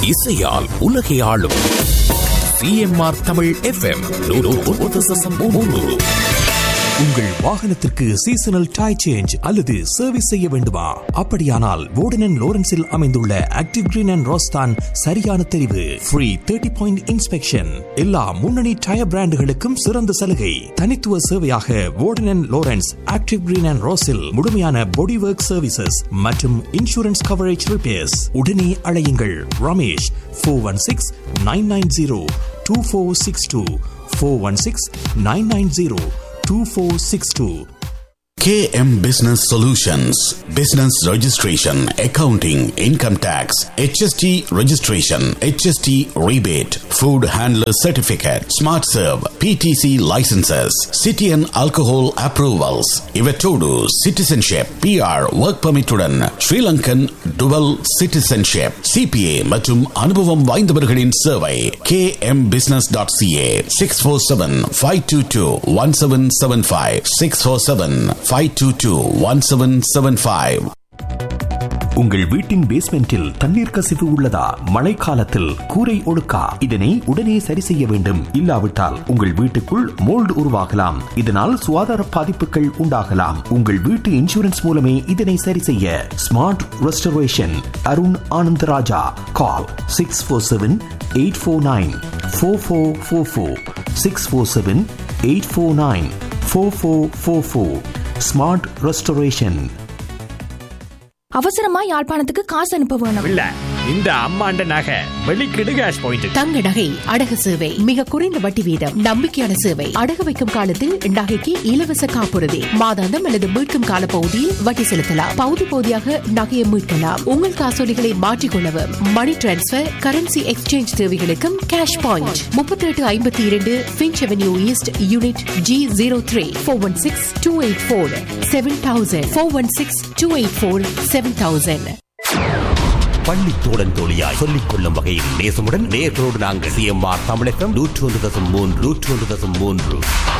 இசையால் உலகை ஆளும் சிஎம்ஆர் தமிழ் எஃப்எம் உங்கள் வாகனத்திற்கு சீசனல் டை சேஞ்ச் அல்லது சர்வீஸ் செய்ய வேண்டுமா அப்படியானால் வோர்டன் லோரன்ஸில் அமைந்துள்ள ஆக்டிவ் கிரீன் அண்ட் ரோஸ்தான் சரியான தெரிவு ஃப்ரீ தேர்ட்டி பாயிண்ட் இன்ஸ்பெக்ஷன் எல்லா முன்னணி டயர் பிராண்டுகளுக்கும் சிறந்த சலுகை தனித்துவ சேவையாக Warden Lawrence active green and ரோஸில் முழுமையான பாடி ஒர்க் சர்வீசஸ் மற்றும் இன்சூரன்ஸ் கவரேஜ் ரிப்பேர்ஸ் உடனே அழையுங்கள் Ramesh four one six nine nine zero two four six two four one six nine nine zero 2462. KM Business Solutions Business Registration, Accounting, Income Tax, HST Registration, HST Rebate, Food Handler Certificate, Smart Serve, PTC Licenses, City and Alcohol Approvals, Ivetodu, Citizenship, PR, Work Permit உடன் Sri Lankan Dual Citizenship, CPA மற்றும் அனுபவம் வாய்ந்தவர்களின் சேவை kmbusiness.ca 647-522-1775 647-522-1775 உங்கள் வீட்டின் பேஸ்மெண்டில் தண்ணீர் கசிவு உள்ளதா மழைக்காலத்தில் கூரை ஒழுக்கா இதனை உடனே சரி செய்ய வேண்டும் இல்லாவிட்டால் உங்கள் வீட்டுக்குள் மோல்டு உருவாகலாம் இதனால் சுகாதார பாதிப்புகள் உண்டாகலாம் உங்கள் வீட்டு இன்சூரன்ஸ் மூலமே இதனை சரி செய்ய smart restoration Arun Anandaraja call six four seven eight four nine four four four four six four seven eight four nine four four four four smart restoration அவசரமா யாழ்ப்பாணத்துக்கு காசு அனுப்ப வேணும் இல்ல இந்த அம்மாண்ட நகை வெளிக்கிடு கேஷ் பாயிண்ட் தங்க நகை அடகு சேவை மிக குறைந்த வட்டி வீதம் நம்பிக்கையான சேவை அடகு வைக்கும் காலத்தில் நகைக்கு இலவச காப்புறுதி மாதாந்தம் அல்லது மீட்கும் கால பகுதியில் வட்டி செலுத்தலாம் பகுதி பகுதியாக நகையை மீட்கலாம் உங்கள் காசோலிகளை மாற்றிக்கொள்ளவும் மணி டிரான்ஸ்பர் கரன்சி எக்ஸ்சேஞ்ச் தேவைகளுக்கும் கேஷ் பாயிண்ட் முப்பத்தி எட்டு ஐம்பத்தி இரண்டு Finch avenue east unit G zero three four one six two eight four seven thousand four one six two eight four seven thousand பள்ளி தோழன் தோழியாய் சொல்லிக் கொள்ளும் வகையில் நேசமுடன் நேர்களோடு நாங்கள் சிஎம்ஆர் தமிழகம் நூற்று ஒன்று தசம் மூன்று நூற்று ஒன்று தசம் மூன்று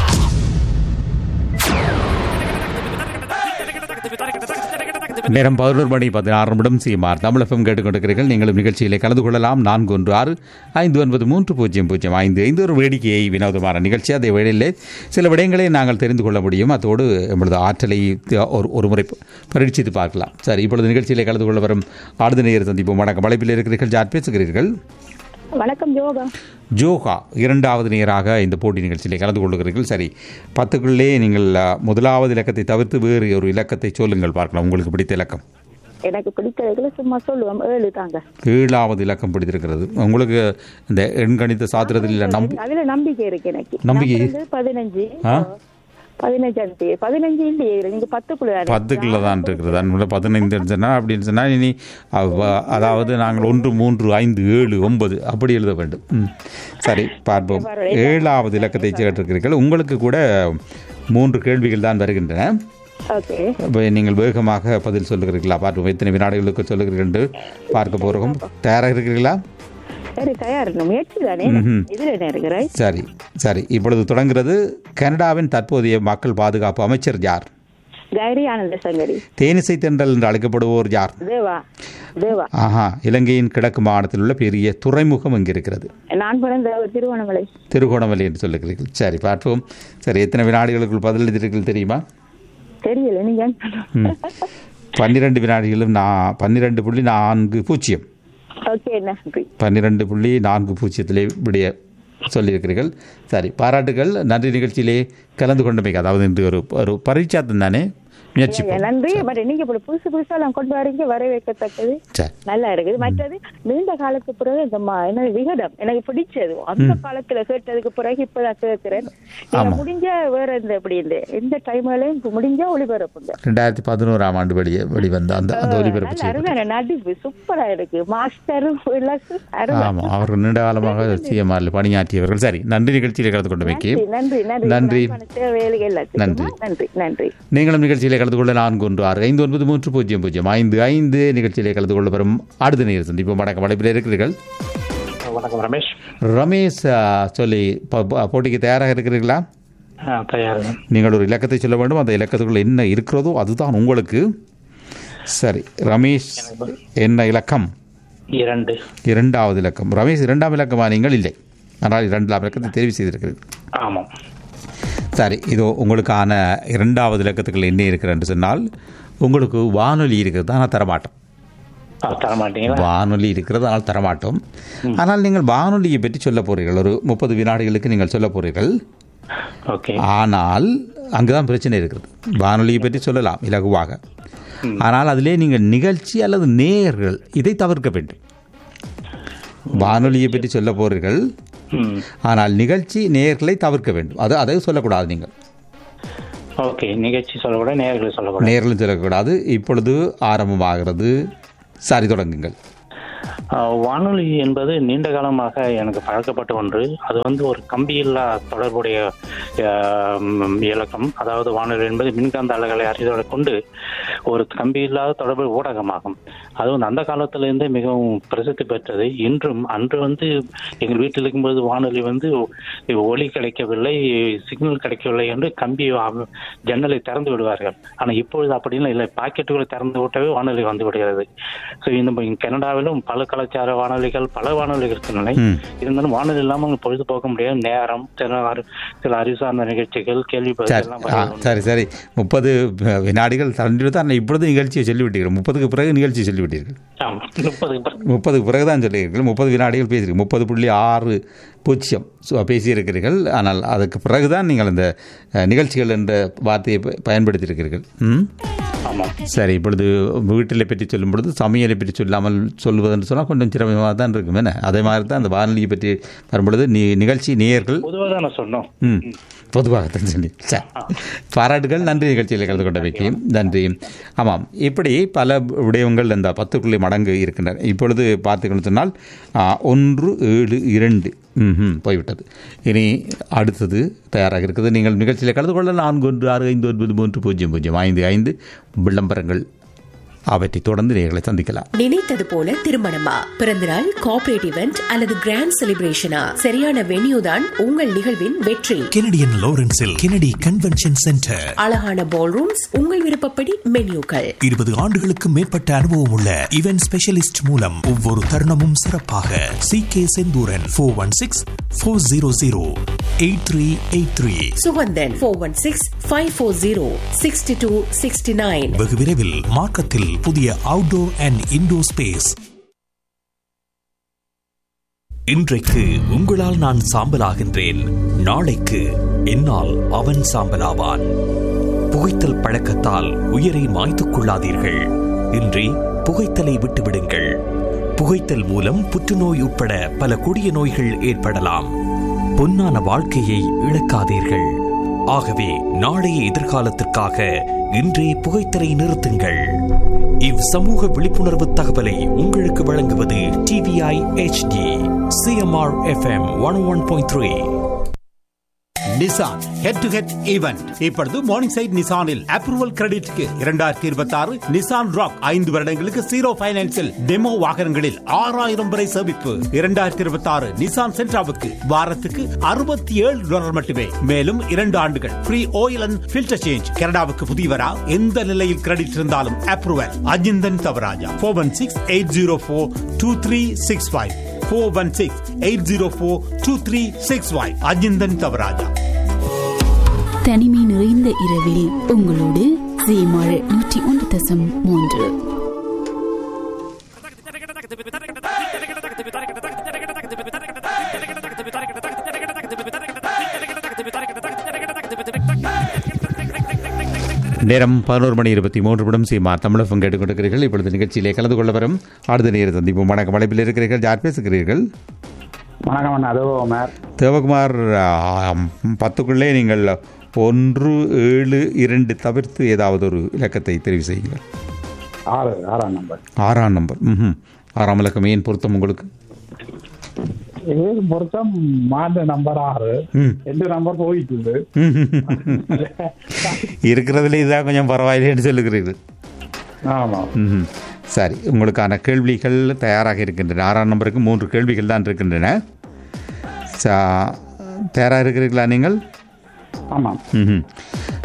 நேரம் பதினோரு மணி பதினாறு நிமிடம் சிஎம்ஆர் தமிழகம் கேட்டுக்கொண்டிருக்கிறீர்கள் நீங்களும் நிகழ்ச்சியிலே கலந்து கொள்ளலாம் நான்கு ஒன்று ஆறு ஐந்து ஒன்பது மூன்று பூஜ்ஜியம் பூஜ்ஜியம் ஐந்து ஐந்து ஒரு வேடிக்கையை வினோதமான நிகழ்ச்சி அதே வேளையிலே சில விடயங்களை நாங்கள் தெரிந்து கொள்ள முடியும் அதோடு எங்களது ஆற்றலை ஒரு ஒரு முறை பரீட்சித்து பார்க்கலாம் சரி இப்பொழுது நிகழ்ச்சியிலே கலந்து கொள்ள வரும் ஆடுத நேர் சந்திப்போம் வணக்கம் அழைப்பில் இருக்கிறீர்கள் யார் பேசுகிறீர்கள் வணக்கம் யோகா ஜோகா இரண்டாவது நேராக இந்த போட்டி நிகழ்ச்சியிலே கலந்து கொள்கிறீர்கள் சரி பத்துக்குள்ளே நீங்கள் அஹ், முதலாவது இலக்கத்தை தவிர்த்து வேறு ஒரு இலக்கத்தை சொல்லுங்கள் பார்க்கலாம் உங்களுக்கு பிடித்த இலக்கம் எனக்கு பிடித்ததுல சும்மா சொல்லுவோம் ஏழு தாங்க ஏழாவது இலக்கம் பிடித்திருக்கிறது உங்களுக்கு இந்த எண்கணித சாத்திரத்தில் நம்பி அதுல நம்பிக்கை இருக்கு எனக்கு நம்பிக்கை? நான் பிறந்தது பதினஞ்சு ஆ? பதினஞ்சாம் தேதி பதினஞ்சு இல்லையே நீங்க பத்துக்குள்ள தானே? பத்துக்குள்ள தான் இருக்கிறது அதனால பதினைந்து சொன்னால் அப்படின்னு சொன்னால் இனி அவ- அதாவது நாங்கள் ஒன்று மூன்று ஐந்து ஏழு ஒன்பது அப்படி எழுத வேண்டும் ம். சரி பார்ப்போம் ஏழாவது இலக்கத்தை கேட்டிருக்கிறீர்கள் உங்களுக்கு கூட மூன்று கேள்விகள் தான் வருகின்றன ஓகே இப்போ நீங்கள் வேகமாக பதில் சொல்லுகிறீர்களா பார்ப்போம் எத்தனை வினாடிகளுக்கு சொல்லுகிறீர்கள் என்று பார்க்க போகிறோம் தயாராக இருக்கிறீர்களா சரி தயார் முயற்சி தானே ம்ஹும். இதுல என்ன இருக்கிறாய் சரி சரி இப்பொழுது தொடங்குகிறது கனடாவின் தற்போதைய மக்கள் பாதுகாப்பு அமைச்சர் யார் கைரி ஆனந்த சங்கரி தேனிசை தென்றல் என்று அழைக்கப்படுவோர் யார் தேவா தேவா ஆஹா இலங்கையின் கிழக்கு மாநிலத்தில் உள்ள பெரிய துறைமுகம் இங்கு இருக்கிறது நான் பிறந்த திருவண்ணாமலை திருகோணமலை என்று சொல்லுகிறீர்கள் சரி பார்ப்போம் சரி எத்தனை வினாடிகளுக்குள் பதில் எழுதியிருக்கீர்கள் தெரியுமா தெரியல நீங்க ம். பன்னிரண்டு வினாடிகளும் நான் பன்னிரண்டு புள்ளி நான்கு பூஜ்ஜியம் ஓகே நன்றி பன்னிரண்டு புள்ளி நான்கு பூஜ்ஜியத்திலே விடைய சொல்லியிருக்கிறீர்கள் சரி பாராட்டுகள் நன்றி நிகழ்ச்சியிலே கலந்து கொண்டமைக்கு அதாவது இன்று ஒரு ஒரு பரீட்சாத்தம் தானே முயற்சிப்போம் நன்றி பட் நீங்க இப்ப புதுசு புதுசா எல்லாம் கொண்டு வரீங்க வரவேற்கத்தக்கது சரி நல்லா இருக்குது மற்றது நீண்ட காலத்துக்கு பிறகு இந்த ம- என்ன விகடம் எனக்கு பிடிச்சது அந்த காலத்துல கேட்டதுக்கு பிறகு இப்பதான் கேட்கிறேன் நீங்க ஆமா. முடிஞ்ச வேற இந்த இப்படி இந்த எந்த டைம்லயும் இப்ப முடிஞ்ச ஒளிபரப்புங்க ரெண்டாயிரத்தி பதினோராம் ஆண்டு வெளியே வெளிவந்த அந்த அந்த ஒலிபரப்பு நல்ல செய்யப்பட்டது அருமையான நடிப்பு சூப்பரா இருக்கு மாஸ்டரும் விளக்கு அருமை ஆமாம் அவர்கள் நீண்ட காலமாக சிஎம்ஆரில் பணியாற்றியவர்கள் சரி நன்றி நிகழ்ச்சியில் கலந்து கொண்டமைக்கு நன்றி நன்றி நன்றி வேலைகள் எல்லாத்துக்கும் நன்றி. நன்றி நன்றி நீங்களும் நிகழ்ச்சியிலே கலந்து கொள்ள நான்கு ஒன்று ஆறு ஐந்து ஒன்பது மூன்று பூஜ்ஜியம் பூஜ்ஜியம் ஐந்து ஐந்து நிகழ்ச்சியிலே கலந்து கொள்ள வரும் அடுத்த நேரம் சந்திப்போம் வணக்கம் அழைப்பில் இருக்கிறீர்கள் வணக்கம் ரமேஷ் ரமேஷ் ஆ, சொல்லி ப- ப- போட்டிக்கு தயாராக இருக்கிறீர்களா தயார் நீங்கள் ஒரு இலக்கத்தை சொல்ல வேண்டும் அந்த இலக்கத்துக்குள்ள என்ன இருக்கிறதோ அதுதான் உங்களுக்கு சரி ரமேஷ் என்ன இலக்கம் இரண்டு இரண்டாவது இலக்கம் ரமேஷ் இரண்டாம் இலக்கமா நீங்கள் இல்லை ஆனால் இரண்டாம் இலக்கத்தை தெரிவு செய்திருக்கிறீர்கள் ஆமாம் சரி இதோ உங்களுக்கான இரண்டாவது இலக்கத்துக்குள்ள என்ன இருக்கிறது என்று சொன்னால் உங்களுக்கு வானொலி இருக்கிறது ஆனால் தரமாட்டோம் ஆ, தரமாட்டீங்களா வானொலி இருக்கிறது ஆனால் தரமாட்டோம் ஆனால் நீங்கள் வானொலியை பற்றி சொல்ல போறீர்கள் ஒரு முப்பது வினாடிகளுக்கு நீங்கள் சொல்ல போறீர்கள் ஓகே ஆனால் அங்குதான் பிரச்சனை இருக்கிறது வானொலியை பற்றி சொல்லலாம் இலகுவாக ஆனால் அதிலே நீங்கள் நிகழ்ச்சி அல்லது நேயர்கள் இதை தவிர்க்க வேண்டும் வானொலியை பற்றி சொல்ல போறீர்கள் ம் ஆனால் நிகழ்ச்சி நேயர்களை தவிர்க்க வேண்டும் அது அதை சொல்லக்கூடாது நீங்கள் ஓகே நிகழ்ச்சி சொல்லக்கூடாது நேர்களை சொல்லக்கூடாது நேர்களும் சொல்லக்கூடாது இப்பொழுது ஆரம்பமாகிறது சரி தொடங்குங்கள் ஆ, வானொலி என்பது நீண்ட காலமாக எனக்கு பழக்கப்பட்ட ஒன்று அது வந்து ஒரு கம்பியில்லா தொடர்புடைய ஆ, ம், இலக்கம் அதாவது வானொலி என்பது மின்காந்த அலைகளை அறிதலை கொண்டு ஒரு கம்பியில்லாத தொடர்பு ஊடகமாகும் அது வந்து அந்த காலத்திலிருந்தே மிகவும் பிரசித்தி பெற்றது இன்றும் அன்று வந்து எங்கள் வீட்டில் இருக்கும்போது வானொலி வந்து ஒளி கிடைக்கவில்லை சிக்னல் கிடைக்கவில்லை என்று கம்பி ஆ- ஜன்னலை திறந்து விடுவார்கள் ஆனால் இப்பொழுது அப்படிலாம் இல்லை பாக்கெட்டுகளை திறந்து விட்டவே வானொலி வந்து விடுகிறது ஸோ இந்த கனடாவிலும் பல கலாச்சார வானொலிகள் பல வானொலிகள் இருக்கின்றன ம். இருந்தாலும் வானொலி இல்லாமல் பொழுது போக முடியாது நேரம் சில அறி- சில அறிவு சார்ந்த நிகழ்ச்சிகள் கேள்வி பதில் சரி எல்லாம் ஆ, வருவது உண்டு. சரி சரி முப்பது வினாடிகள் தந்து தான் இப்பொழுது நிகழ்ச்சியை சொல்லிவிட்டீர்கள் முப்பதுக்கு பிறகு நிகழ்ச்சி சொல்லிவிட்டீர்கள் ஆம், முப்பது பிறகு முப்பதுக்கு பிறகு தான் சொல்லியிருக்கீர்கள் முப்பது வினாடிகள் பேசுகிறீர்கள் முப்பது புள்ளி ஆறு பூஜ்ஜியம் ஸோ பேசியிருக்கிறீர்கள் ஆனால் அதுக்கு பிறகு தான் நீங்கள் இந்த அஹ், நிகழ்ச்சிகள் என்ற வார்த்தையை ப- பயன்படுத்தியிருக்கிறீர்கள் ம் ஆமாம் சரி இப்பொழுது வீட்டிலை பற்றி சொல்லும் பொழுது சமையலை பற்றி சொல்லாமல் சொல்வதுன்னு சொன்னால் கொஞ்சம் சிரமமாக தான் இருக்கும் என்ன அதே மாதிரி தான் அந்த வானொலியை பற்றி வரும்பொழுது நீ நிகழ்ச்சி நேயர்கள் பொதுவாக தான் நான் சொன்னோம் ம் பொதுவாகத்தான் சொல்லி சரி பாராட்டுகள் நன்றி நிகழ்ச்சியில் கலந்து கொண்டமைக்கு நன்றி ஆமாம் இப்படி பல விடயங்கள் இந்த பத்துக்குள்ளே மடங்கு இருக்கின்றன இப்பொழுது பார்த்துக்கணும் சொன்னால் ஆ, ஒன்று ஏழு இரண்டு ம் போய்விட்டது இனி அடுத்தது தயாராக இருக்குது நீங்கள் நிகழ்ச்சியில் கலந்து கொள்ள நான்கு ஒன்று ஆறு ஐந்து ஒன்பது மூன்று பூஜ்ஜியம் பூஜ்ஜியம் ஐந்து ஐந்து விளம்பரங்கள் அவற்றை தொடர்ந்து நேர்களை சந்திக்கலாம் நினைத்தது போல திருமணமா பிறந்தநாள் கார்ப்பரேட் இவெண்ட் அல்லது கிராண்ட் செலிப்ரேஷனா சரியான வென்யூ தான் உங்கள் நிகழ்வின் வெற்றி கெனடியன் லாரன்ஸில் கெனடி கன்வென்ஷன் சென்டர் அழகான பால் ரூம்ஸ் உங்கள் விருப்பப்படி மென்யூக்கள் இருபது ஆண்டுகளுக்கு மேற்பட்ட அனுபவம் உள்ள இவென்ட் ஸ்பெஷலிஸ்ட் மூலம் ஒவ்வொரு தருணமும் சிறப்பாக C K Senthooran four one six four zero zero eight three eight three Suganthan four one six five four zero sixty two sixty nine வெகு விரைவில் மார்க்கத்தில் புதிய அவுட்டோர் அண்ட் இன்டோர் ஸ்பேஸ் இன்றைக்கு உங்களால் நான் சாம்பலாகின்றேன் நாளைக்கு என்னால் அவன் சாம்பலாவான் புகைத்தல் பழக்கத்தால் உயிரை மாய்த்துக் கொள்ளாதீர்கள் இன்றி புகைத்தலை விட்டுவிடுங்கள் புகைத்தல் மூலம் புற்றுநோய் உட்பட பல கொடிய நோய்கள் ஏற்படலாம் பொன்னான வாழ்க்கையை இழக்காதீர்கள் ஆகவே நாளைய எதிர்காலத்திற்காக இன்றே புகைத்தலை நிறுத்துங்கள் இவ் சமூக விழிப்புணர்வு தகவலை உங்களுக்கு வழங்குவது TVI HD CMR FM one one point three Nissan head to head event இப்பொழுது மார்னிங் சைட் நிசானில் அப்ரூவல் கிரெடிட்க்கு இரண்டாயிரத்தி இருபத்தி ஆறு நிசான் ராக் ஐந்து வருடங்களுக்கு ஜீரோ பைனான்சில் டெமோ வாகனங்களில் ஆறாயிரம் வரை சேமிப்பு இரண்டாயிரத்தி இருபத்தி ஆறு நிசான் சென்ட்ராவுக்கு வாரத்துக்கு அறுபத்தி ஏழு டாலர் மட்டுமே மேலும் இரண்டு ஆண்டுகள் free oil and filter change கனடாவுக்கு புதியவரா எந்த நிலையில் கிரெடிட் இருந்தாலும் approval Ajinthan Thavaraja four one six eight zero four two three six five four one six eight zero four two three six five Ajinthan Thavaraja தனிமை நிறைந்த இரவில் உங்களோடு ஜேமாள் நூற்றி ஒன்று தசம் மூன்று நேரம் பதினோரு மணி இருபத்தி மூன்று நிமிடம் சீமா தமிழகம் கேட்டுக்கொண்டிருக்கிறீர்கள் இப்பொழுது நிகழ்ச்சியிலே கலந்து கொள்ள வரும் அடுத்த நேர சந்திப்பு வணக்கம் அழைப்பில் இருக்கிறீர்கள் யார் பேசுகிறீர்கள் வணக்கம் அண்ணா அதோ மேர் தேவகுமார் ஆம், பத்துக்குள்ளே நீங்கள் ஒன்று ஏழு இரண்டு தவிர்த்து ஏதாவது ஒரு இலக்கத்தை தெரிவு செய்யுங்கள் ஆறு ஆறாம் நம்பர் ஆறாம் நம்பர் ம் ஆறாம் இலக்கம் ஏன் பொருத்தம் உங்களுக்கு இது பொருத்தம் மாந்த நம்பர் ஆறு ம் எந்த நம்பர் போயிட்டு இருக்கிறதுல இதுதான் கொஞ்சம் பரவாயில்லைன்னு சொல்லுகிறீர்கள் ஆமா ம் சரி உங்களுக்கான கேள்விகள் தயாராக இருக்கின்றன ஆறாம் நம்பருக்கு மூன்று கேள்விகள் தான் இருக்கின்றன சா- தயாராக இருக்கிறீர்களா நீங்கள் ஆமாம் ம்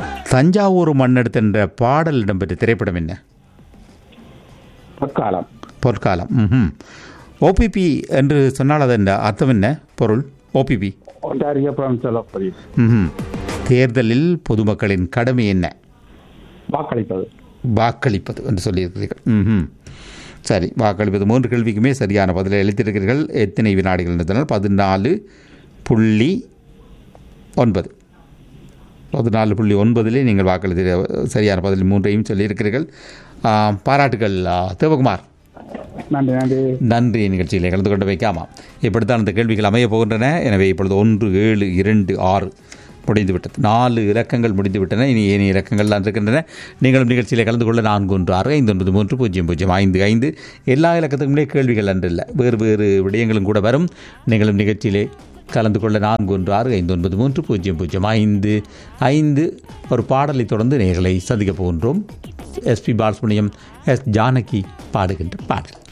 தஞ்சாவூர் மன்னெடுத்த என்ற பாடல் இடம்பெற்ற திரைப்படம் என்ன பொற்காலம் பொற்காலம் ம் ஓபிபி என்று சொன்னால் அதன் அர்த்தம் என்ன பொருள் OPP Ontario provincial of police ம் தேர்தலில் பொதுமக்களின் கடமை என்ன வாக்களிப்பது வாக்களிப்பது என்று சொல்லியிருக்கிறீர்கள் ம் சரி வாக்களிப்பது மூன்று கேள்விக்குமே சரியான பதிலை அளித்திருக்கிறீர்கள் எத்தனை வினாடிகள் இருந்தனால் பதினாலு புள்ளி ஒன்பது பதினாலு புள்ளி ஒன்பதிலே நீங்கள் வாக்களித்த சரியான பதில் மூன்றையும் சொல்லியிருக்கிறீர்கள் ஆ, பாராட்டுகள் ஆ, தேவகுமார் நன்றி நன்றி நன்றி நிகழ்ச்சியில் கலந்து கொண்டு வைக்காமாம் இப்படித்தான் அந்த கேள்விகள் அமைய போகின்றன எனவே இப்பொழுது ஒன்று ஏழு இரண்டு ஆறு முடிந்துவிட்டது நாலு இலக்கங்கள் முடிந்துவிட்டன இனி ஏனைய இலக்கங்கள் தான் இருக்கின்றன நீங்களும் நிகழ்ச்சியில் கலந்து கொள்ள நான்கு ஒன்று ஆறு ஐந்து ஒன்பது மூன்று பூஜ்ஜியம் பூஜ்ஜியம் ஐந்து ஐந்து எல்லா இலக்கத்துக்குமே கேள்விகள் அன்றில்லை வேறு வேறு விடயங்களும் கூட வரும் நீங்களும் நிகழ்ச்சியிலே கலந்து கொள்ள நான்கு ஒன்று ஆறு ஐந்து ஒன்பது மூன்று பூஜ்ஜியம் பூஜ்ஜியம் ஐந்து ஐந்து ஒரு பாடலை தொடர்ந்து நேர்களை சந்திக்கப் போகின்றோம் எஸ்பி பாலசுப்ரமணியம் எஸ் ஜானகி பாடுகின்ற பாடல்